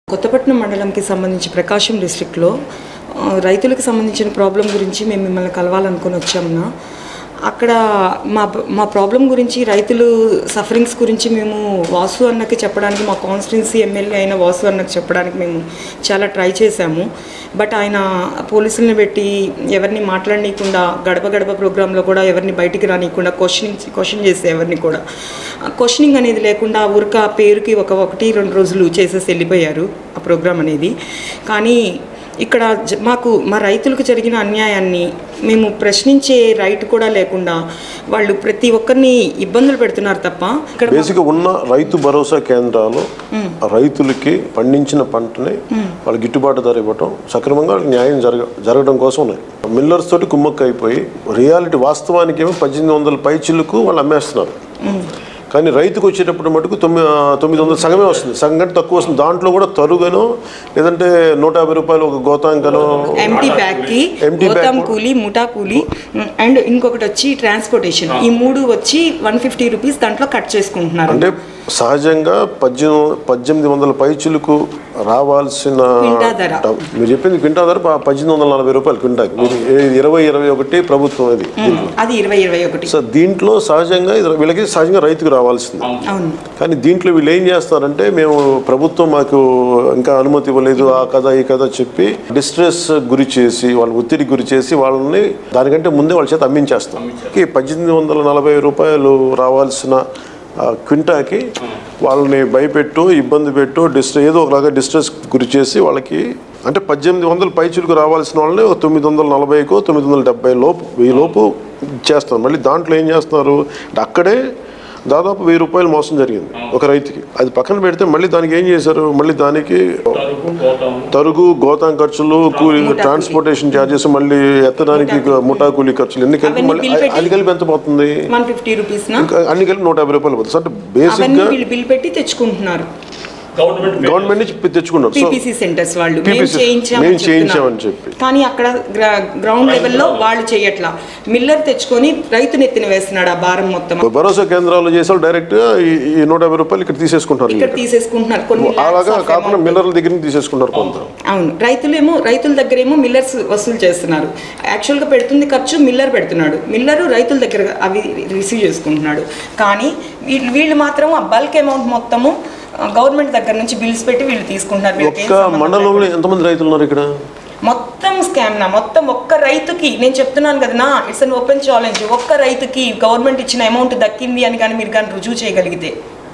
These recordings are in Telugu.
కొత్తపట్నం మండలంకి సంబంధించి ప్రకాశం డిస్ట్రిక్ట్లో ఆ, రైతులకు సంబంధించిన ప్రాబ్లం గురించి మేము మిమ్మల్ని కలవాలనుకుని వచ్చామన్నా అక్కడ మా మా ప్రాబ్లం గురించి రైతులు సఫరింగ్స్ గురించి మేము వాసు అన్నకి చెప్పడానికి మా కాన్స్టిట్యున్సీ ఎమ్మెల్యే అయిన వాసు అన్నకి చెప్పడానికి మేము చాలా ట్రై చేశాము బట్ ఆయన పోలీసులను పెట్టి ఎవరిని మాట్లాడనీయకుండా గడప గడప ప్రోగ్రాంలో కూడా ఎవరిని బయటికి రానియకుండా క్వశ్చనింగ్ క్వశ్చన్ చేసే ఎవరిని కూడా క్వశ్చనింగ్ అనేది లేకుండా ఊరిక ఆ పేరుకి ఒక ఒకటి రెండు రోజులు చేసేసి వెళ్ళిపోయారు ఆ ప్రోగ్రాం అనేది కానీ ఇక్కడ జ- మాకు మా రైతులకు జరిగిన అన్యాయాన్ని మేము ప్రశ్నించే రైట్ కూడా లేకుండా వాళ్ళు ప్రతి ఒక్కరిని ఇబ్బందులు పెడుతున్నారు తప్ప ఇక్కడ బేసిక్గా ఉన్న రైతు భరోసా కేంద్రాలు రైతులకి పండించిన పంటని వాళ్ళ గిట్టుబాటు ధర ఇవ్వటం సక్రమంగా వాళ్ళకి న్యాయం జరగ జరగడం కోసం ఉన్నాయి మిల్లర్స్ తోటి కుమ్మక్క అయిపోయి రియాలిటీ వాస్తవానికి ఏమో పద్దెనిమిది వందల పైచిలకు వాళ్ళు అమ్మేస్తున్నారు కానీ రైతుకు వచ్చేటప్పుడు మటుకు తొమ్మిది తొమ్మిది వందలు సగమే వస్తుంది సగం కంటే తక్కువ వస్తుంది దాంట్లో కూడా తరుగనో లేదంటే నూట యాభై రూపాయలు ఒక గోతాంకనో ఎంటీ బ్యాగ్కి Empty bag గౌతమ్ కూడా- కూలీ ముఠా కూలీ అండ్ ఇంకొకటి వచ్చి ట్రాన్స్పోర్టేషన్ ఈ మూడు వచ్చి వన్ ఫిఫ్టీ రూపీస్ దాంట్లో కట్ చేసుకుంటున్నారు అంటే సహజంగా పద్దెనిమిది పద్దెనిమిది వందల పైచులకు రావాల్సిన క్వింటా ధర. డబ్బు- మీరు చెప్పింది క్వింటా ధర ప- పద్దెనిమిది వందల నలభై రూపాయలు క్వింటాకి మీరు ఏ- ఇరవై ఇరవై ఒకటి ప్రభుత్వం ఇది అది ఇరవై ఇరవై ఒకటి సో దీంట్లో సహజంగా ఇది వీళ్ళకి సహజంగా రైతుకు రావాల్సింది అవును కానీ దీంట్లో వీళ్ళు ఏం చేస్తారంటే మేము ప్రభుత్వం మాకు ఇంకా అనుమతి ఇవ్వలేదు ఆ కథ ఈ కథ చెప్పి డిస్ట్రెస్ గురి చేసి వాళ్ళ ఒత్తిడి గురి చేసి వాళ్ళని దానికంటే ముందే వాళ్ళ చేత అమ్మించేస్తాం ఈ పద్దెనిమిది వందల నలభై రూపాయలు రావాల్సిన ఆ, క్వింటాకి వాళ్ళని భయపెట్టు ఇబ్బంది పెట్టు డిస్ట్రెస్ ఏదో ఒకలాగా డిస్ట్రెస్ గురి చేసి వాళ్ళకి అంటే పద్దెనిమిది వందల పైచులకు రావాల్సిన వాళ్ళని ఒక తొమ్మిది వందల నలభైకో తొమ్మిది వందల డెబ్బై లోపు వెయ్యి లోపు చేస్తారు మళ్ళీ దాంట్లో ఏం చేస్తున్నారు అంటే అక్కడే దాదాపు వెయ్యి రూపాయలు మోసం జరిగింది ఒక రైతుకి అది పక్కన పెడితే మళ్ళీ దానికి ఏం చేశారు మళ్ళీ దానికి తరుగు పోతాము తరుగు గోతాం ఖర్చులు కూలీ ట్రాన్స్పోర్టేషన్ ఛార్జెస్ మళ్ళీ ఎత్తడానికి ముఠా కూలీ ఖర్చులు ఎన్ని కలిపి అవన్నీ మళ్ళీ బిల్ పెట్టి- అన్ని కలిపి ఎంత పోతుంది వన్ ఫిఫ్టీ రూపీస్ నా ఇంకా అన్ని కలిపి నూట యాభై రూపాయలు పోతుంది సో అంటే అవన్నీ బేసిక్గా వీళ్ళు బిల్ పెట్టి తెచ్చుకుంటున్నారు గవర్నమెంట్ గవర్నమెంట్ నుంచి తెచ్చుకున్నారు సో పీపీసీ సెంటర్స్ వాళ్ళు మేము PPC చేయించామని మేము చెప్తున్నారు. చేయించామని చెప్పి. కానీ అక్కడ గ్ర- గ్రౌండ్ లెవెల్లో వాళ్ళు చేయట్లా మిల్లర్ తెచ్చుకొని రైతు నెత్తిన వేస్తున్నాడు ఆ భారం మొత్తం భరోసా కేంద్రాలు చేసారు డైరెక్ట్ ఈ ఈ నూట యాభై రూపాయలు ఇక్కడ తీసేసుకుంటారు ఇక్కడ తీసేసుకుంటున్నారు కొన్ని అలాగా lakhs of కాకుండా amount. మిల్లర్ల దగ్గర నుంచి తీసేసుకుంటారు కొంత అవును రైతులేమో రైతుల దగ్గర ఏమో మిల్లర్స్ వసూలు చేస్తున్నారు యాక్చువల్గా పెడుతుంది ఖర్చు మిల్లర్ పెడుతున్నాడు మిల్లరు రైతుల దగ్గర అవి రిసీవ్ చేసుకుంటున్నాడు కానీ వీళ్ళు వీళ్ళు మాత్రం ఆ బల్క్ అమౌంట్ మొత్తము గవర్నమెంట్ దగ్గర నుంచి బిల్స్ పెట్టి వీళ్ళు తీసుకుంటున్నారు వీళ్ళకి ఏం ఒక్క సంబంధం మండలంలో ఎంతమంది రైతులు ఉన్నారు ఇక్కడ మొత్తం స్కామ్ నా మొత్తం ఒక్క రైతుకి నేను చెప్తున్నాను కదా నా ఇట్స్ అన్ ఓపెన్ ఛాలెంజ్ ఒక్క రైతుకి గవర్నమెంట్ ఇచ్చిన అమౌంట్ దక్కింది అని కానీ మీరు కానీ రుజువు చేయగలిగితే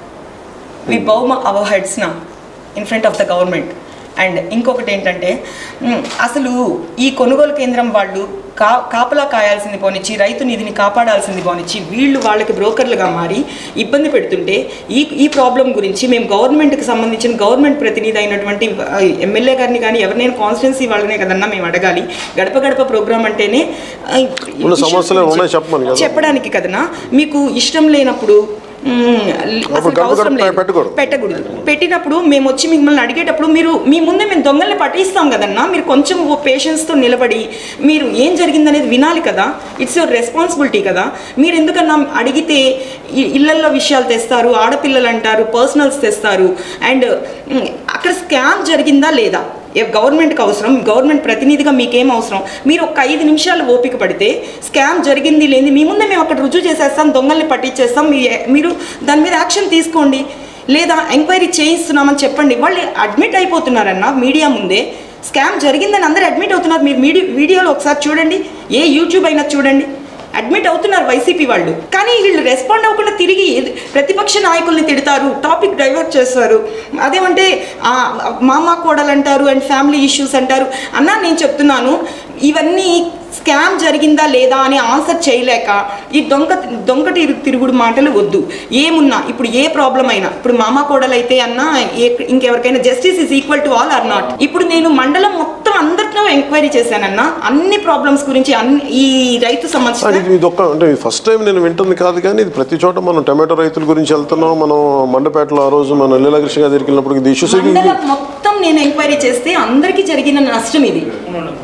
వి బౌమ అవర్ హెడ్స్ నా in front of the government and ఇంకొకటి ఏంటంటే మ్, అసలు ఈ కొనుగోలు కేంద్రం వాళ్ళు కా కాపలా కాయాల్సింది పోనిచ్చి రైతు నిధిని కాపాడాల్సింది పోనిచ్చి వీళ్ళు వాళ్ళకి బ్రోకర్లుగా మారి ఇబ్బంది పెడుతుంటే ఈ ఈ ప్రాబ్లం గురించి మేము గవర్నమెంట్కి సంబంధించిన గవర్నమెంట్ ప్రతినిధి అయినటువంటి ఆ, ఎమ్మెల్యే గారిని కానీ ఎవరినైనా కాన్స్టిట్యున్సీ వాళ్ళనే కదన్నా మేము అడగాలి గడప గడప ప్రోగ్రామ్ అంటేనే ఆ, ఉన్న issues సమస్యలు గురించి ఉన్నాయి చెప్పమని కదా. చెప్పడానికి కదనా మీకు ఇష్టం లేనప్పుడు మ్, అసలు గడప అవసరం గడప లేదు. పెట్టకూడదు. పెట్టకూడదు పెట్టినప్పుడు మేము వచ్చి మిమ్మల్ని అడిగేటప్పుడు మీరు మీ ముందే మేము దొంగల్ని పట్టిస్తాం కదన్నా మీరు కొంచెం ఓ పేషెన్స్తో నిలబడి మీరు ఏం జరిగిందనేది వినాలి కదా ఇట్స్ యువర్ రెస్పాన్సిబిలిటీ కదా మీరు ఎందుకన్నా అడిగితే ఇ- ఇళ్ళల్లో విషయాలు తెస్తారు ఆడపిల్లలు అంటారు పర్సనల్స్ తెస్తారు అండ్ మ్, అక్కడ స్కామ్ జరిగిందా లేదా ఏ గవర్నమెంట్కి అవసరం గవర్నమెంట్ ప్రతినిధిగా మీకేం అవసరం మీరు ఒక ఐదు నిమిషాలు ఓపిక పడితే స్కామ్ జరిగింది లేని మీ ముందే మేము అక్కడ రుజువు చేసేస్తాం దొంగల్ని పట్టించేస్తాం మీ మీరు దాని మీద యాక్షన్ తీసుకోండి లేదా ఎంక్వైరీ చేయిస్తున్నామని చెప్పండి వాళ్ళు అడ్మిట్ అయిపోతున్నారన్న మీడియా ముందే స్కామ్ జరిగిందని అందరూ అడ్మిట్ అవుతున్నారు మీరు మీడియా వీడియోలో ఒకసారి చూడండి ఏ యూట్యూబ్ అయినా చూడండి అడ్మిట్ అవుతున్నారు వైసీపీ వాళ్ళు కానీ వీళ్ళు రెస్పాండ్ అవ్వకుండా తిరిగి ఎదు- ప్రతిపక్ష నాయకుల్ని తిడతారు టాపిక్ డైవర్ట్ చేస్తారు అదేమంటే ఆ, మామ కోడలు అంటారు అండ్ ఫ్యామిలీ ఇష్యూస్ అంటారు అన్న నేను చెప్తున్నాను ఇవన్నీ స్కామ్ జరిగిందా లేదా అని ఆన్సర్ చేయలేక ఈ దొంగ దొంగ తిరు- తిరుగుడు మాటలు వద్దు ఏమున్నా ఇప్పుడు ఏ ప్రాబ్లం అయినా ఇప్పుడు మామ కోడలు అయితే అన్నా ఏ ఇంకెవరికైనా justice is equal to all or not ఇప్పుడు నేను మండలం మొత్తం అందరితో ఎంక్వైరీ చేశానన్నా అన్ని ప్రాబ్లమ్స్ గురించి అన్ని ఈ రైతు అది సంబంధించిన ఇది ఇది ఒక్క అంటే ఫస్ట్ టైం నేను వింటుంది కాదు కానీ ఇది ప్రతి చోట మనం టమాటో రైతుల గురించి వెళ్తున్నాం మనం మండపేటలో ఆ రోజు మనం లీలాకృష్ణ గారి దగ్గరికి వెళ్ళినప్పుడు ఇది ఇష్యూస్ మండలం మొత్తం నేను ఎంక్వైరీ చేస్తే అందరికీ జరిగిన నష్టం ఇది అవునమ్మా.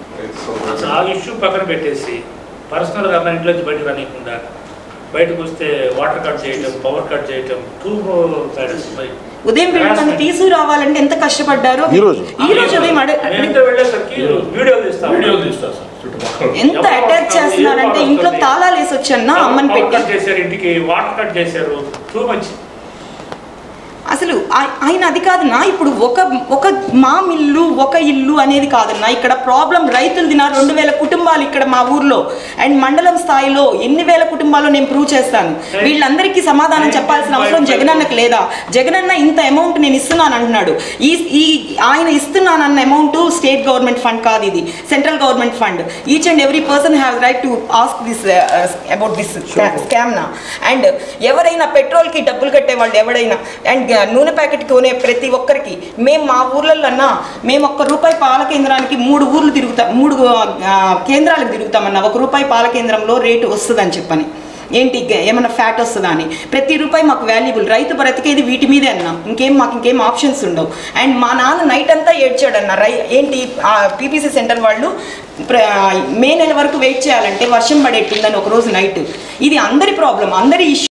అసలు ఆ ఇష్యూ పక్కన పెట్టేసి పర్సనల్గా మన ఇంట్లోంచి బయటకు రానియకుండా బయటకు వస్తే వాటర్ కట్ చేయటం పవర్ కట్ చేయటం టూ ప్యాడెస్ ఉదయం వీళ్ళు నన్ను తీసుకురావాలంటే ఎంత కష్టపడ్డారో ఈ రోజు? ఈ రోజు ఉదయం అడ- మేమింత వెళ్ళేసరికి వీడియోలు తీస్తాం వీడియోలు తీస్తారు సార్ చుట్టుపక్కల ఎంత అటాక్ చేస్తున్నారంటే ఇంట్లో తాళాలు వేసి వచ్చాను అమ్మని పవర్ పెట్టి కట్ చేశారు ఇంటికి వాటర్ కట్ చేశారు టూ మచ్ అసలు ఆయ- ఆయన అది కాదన్నా ఇప్పుడు ఒక ఒక మా మిల్లు ఒక ఇల్లు అనేది కాదన్నా ఇక్కడ ప్రాబ్లం రైతులది నా రెండు వేల కుటుంబాలు ఇక్కడ మా ఊర్లో అండ్ మండలం స్థాయిలో ఎన్ని వేల కుటుంబాలు నేను ప్రూవ్ చేస్తాను వీళ్ళందరికీ సమాధానం చెప్పాల్సిన అవసరం జగనన్నకు లేదా జగనన్న ఇంత అమౌంట్ నేను ఇస్తున్నాను అంటున్నాడు ఈ ఈ ఆయన ఇస్తున్నాను అన్న అమౌంట్ స్టేట్ గవర్నమెంట్ ఫండ్ కాదు ఇది central government fund each and every person have right to ask this about this scam నా అండ్ ఎవరైనా పెట్రోల్కి డబ్బులు కట్టే వాళ్ళు ఎవడైనా అండ్ నూనె ప్యాకెట్ కొనే ప్రతి ఒక్కరికి మేము మా ఊర్లలో అన్నా మేము ఒక్క రూపాయి పాల కేంద్రానికి మూడు ఊర్లు తిరుగుతాం మూడు ఆ, కేంద్రాలకు తిరుగుతామన్నా ఒక రూపాయి పాల కేంద్రంలో రేటు వస్తుందని చెప్పని ఏంటి గ- ఏమన్నా ఫ్యాట్ వస్తుందా అని ప్రతి రూపాయి మాకు వాల్యుబుల్ రైతు బ్రతికేది వీటి మీదే అన్న ఇంకేం మాకు ఇంకేం ఆప్షన్స్ ఉండవు అండ్ మా నాన్న నైట్ అంతా ఏడ్చాడన్న రై ఏంటి పీపీసీ సెంటర్ వాళ్ళు ప్ర- మే నెల వరకు వెయిట్ చేయాలంటే వర్షం పడేట్టుందని ఒక రోజు నైట్ ఇది అందరి ప్రాబ్లం అందరి ఇష్యూ